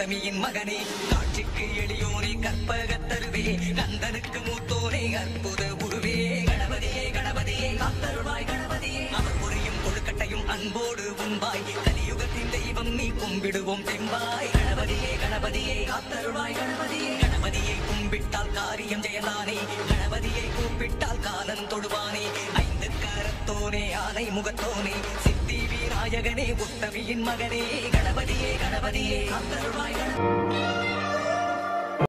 உத்தமியின் மகனே காட்சிக்கு எளியோனே கற்பகத்தருவே கந்தனுக்கு மூத்தோனே அற்புத உருவே கணபதியே கணபதியே காத்தருள்வாய் கணபதியே அவர் புரியும் கொழுக்கட்டையும் அன்போடு உண்பாய் கலியுகத்தின் தெய்வம் நீ கும்பிடுவோம் தெம்பாய் கணபதியே கணபதியே காத்தருள்வாய் கணபதியே கணபதியை கும்பிட்டால் காரியம் ஜெயலானே கணபதியை கூப்பிட்டால் காலம் தொடுவானே ஐந்து கரத்தோனே ஆனை முகத்தோனே சித்தி விநாயகனே உத்தமியின் மகனே கணபதியே கணபதியே காத்தருள்வாய் கணபதியே